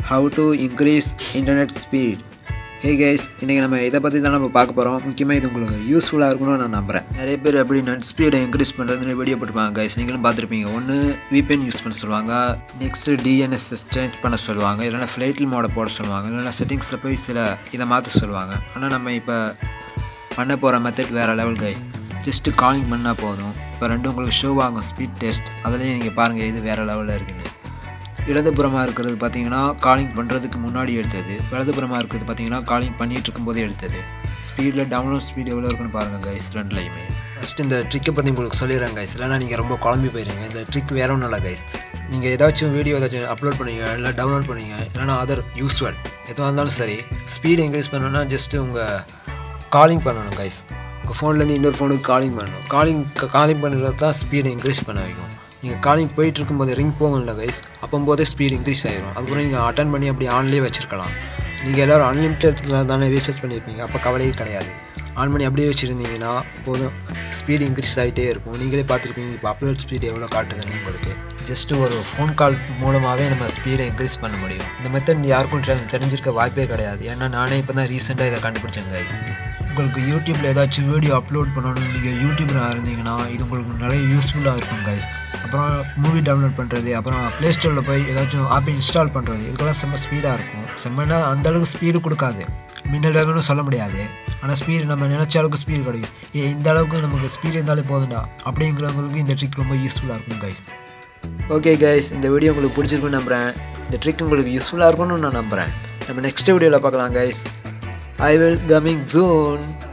how to increase internet speed hey guys இன்றைக்கி நம்ம இதை பற்றி தான் நம்ம பார்க்க போகிறோம் முக்கியமாக இது உங்களுக்கு யூஸ்ஃபுல்லாக இருக்கணும்னு நான் நம்புகிறேன் நிறைய பேர் எப்படி நெட் ஸ்பீடை இன்க்ரீஸ் பண்ணுறதுன்னு வீடியோ போட்டுருப்பாங்க கைஸ் நீங்களும் பார்த்துருப்பீங்க ஒன்று VPN யூஸ் பண்ண சொல்லுவாங்க நெக்ஸ்ட்டு டிஎன்எஸ் சேஞ்ச் பண்ண சொல்லுவாங்க இல்லைனா ஃப்ளைட்டில் மோட போட சொல்லுவாங்க இல்லைனா செட்டிங்ஸில் போய் சில இதை மாற்ற சொல்லுவாங்க ஆனால் நம்ம இப்போ பண்ண போகிற மெத்தட் வேறு லெவல் கைஸ் ஜஸ்ட்டு காலிங் பண்ணால் போதும் இப்போ ரெண்டும் உங்களுக்கு ஷோ ஆகும் ஸ்பீட் டெஸ்ட் அதுலேயும் நீங்கள் பாருங்கள் இது வேறு லெவலில் இருக்குன்னு இடதுபுறமாக இருக்கிறது பார்த்தீங்கன்னா காலிங் பண்ணுறதுக்கு முன்னாடி எடுத்தது வலதுபுறமாக இருக்கிறது பார்த்தீங்கன்னா காலிங் பண்ணிகிட்டு இருக்கும்போதே எடுத்தது ஸ்பீடில் டவுன்லோட் ஸ்பீட் எவ்வளோ இருக்குன்னு பாருங்கள் கைஸ் ரெண்டுலையுமே ஃபஸ்ட்டு இந்த ட்ரிக்கை பற்றி உங்களுக்கு சொல்லிடுறேன் கைஸ் இல்லைனா நீங்கள் ரொம்ப குழம்பி போயிருங்க இந்த ட்ரிக் வேற ஒன்றும் இல்லை கைஸ் நீங்கள் ஏதாச்சும் வீடியோ ஏதாச்சும் அப்லோட் பண்ணுவீங்க இல்லை டவுன்லோட் பண்ணுவீங்க இல்லைனா அதர் யூஸ்வல் எதுவாக இருந்தாலும் சரி ஸ்பீட் இன்க்ரீஸ் பண்ணணும்னா ஜஸ்ட்டு உங்கள் காலிங் பண்ணணும் கைஸ் உங்கள் ஃபோன்லேருந்து இன்னொரு ஃபோனுக்கு காலிங் பண்ணணும் காலிங் காலிங் பண்ணுறது தான் ஸ்பீடை இன்க்ரீஸ் பண்ண வைக்கும் நீங்கள் காலிங் போயிட்டு இருக்கும்போது ரிங் போகும்ல கைஸ் அப்போம்போதே ஸ்பீட் இன்க்ரீஸ் ஆயிரும் அதுக்கப்புறம் நீங்கள் அட்டன் பண்ணி அப்படி ஆன்லேயே வச்சிருக்கலாம் நீங்கள் எல்லோரும் அன்லிமிட்டெட்ல தானே ரீசர்ச் பண்ணியிருப்பீங்க அப்போ கவலையே கிடையாது ஆன் பண்ணி அப்படியே வச்சுருந்தீங்கன்னா போதும் ஸ்பீடு இன்க்ரீஸ் ஆகிட்டே இருக்கும் நீங்களே பார்த்துருப்பீங்க இப்போ அப்லோட் ஸ்பீடு எவ்வளோ காட்டுதுன்னு உங்களுக்கு ஜஸ்ட்டு ஒரு ஃபோன் கால் மூலமாகவே நம்ம ஸ்பீடை இன்க்ரீஸ் பண்ண முடியும் இந்த மெத்தட் யாருக்கும் தெ- தெரிஞ்சிருக்க வாய்ப்பே கிடையாது ஏன்னா நானே இப்போ தான் ரீசெண்டாக இதை கண்டுபிடிச்சேன் கைஸ் உங்களுக்கு யூடியூப்பில் ஏதாச்சும் வீடியோ அப்லோட் பண்ணணும் நீங்கள் யூடியூபராக இருந்தீங்கன்னா இது உங்களுக்கு நிறைய யூஸ்ஃபுல்லாக இருக்கும் கைஸ் அப்புறம் மூவி டவுன்லோட் பண்ணுறது அப்புறம் ப்ளே ஸ்டோரில் போய் ஏதாச்சும் ஆப் இன்ஸ்டால் பண்ணுறது இதுக்கெல்லாம் செம்ம ஸ்பீடாக இருக்கும் செம்மனா அந்த அளவுக்கு ஸ்பீடு கொடுக்காது மின்னல் வேகம்னு சொல்ல முடியாது ஆனால் ஸ்பீடு நம்ம நினச்ச அளவுக்கு ஸ்பீடு கிடைக்கும் ஏ இந்த அளவுக்கு நமக்கு ஸ்பீடு இருந்தாலே போதும்டா அப்படிங்கிறவங்களுக்கு இந்த ட்ரிக் ரொம்ப யூஸ்ஃபுல்லாக இருக்கும் கைஸ் ஓகே கைஸ் இந்த வீடியோ உங்களுக்கு பிடிச்சிருக்குன்னு நம்புகிறேன் இந்த ட்ரிக் உங்களுக்கு யூஸ்ஃபுல்லாக இருக்கும்னு நான் நம்புகிறேன் நம்ம நெக்ஸ்ட் வீடியோவில் பார்க்கலாம் guys I will coming soon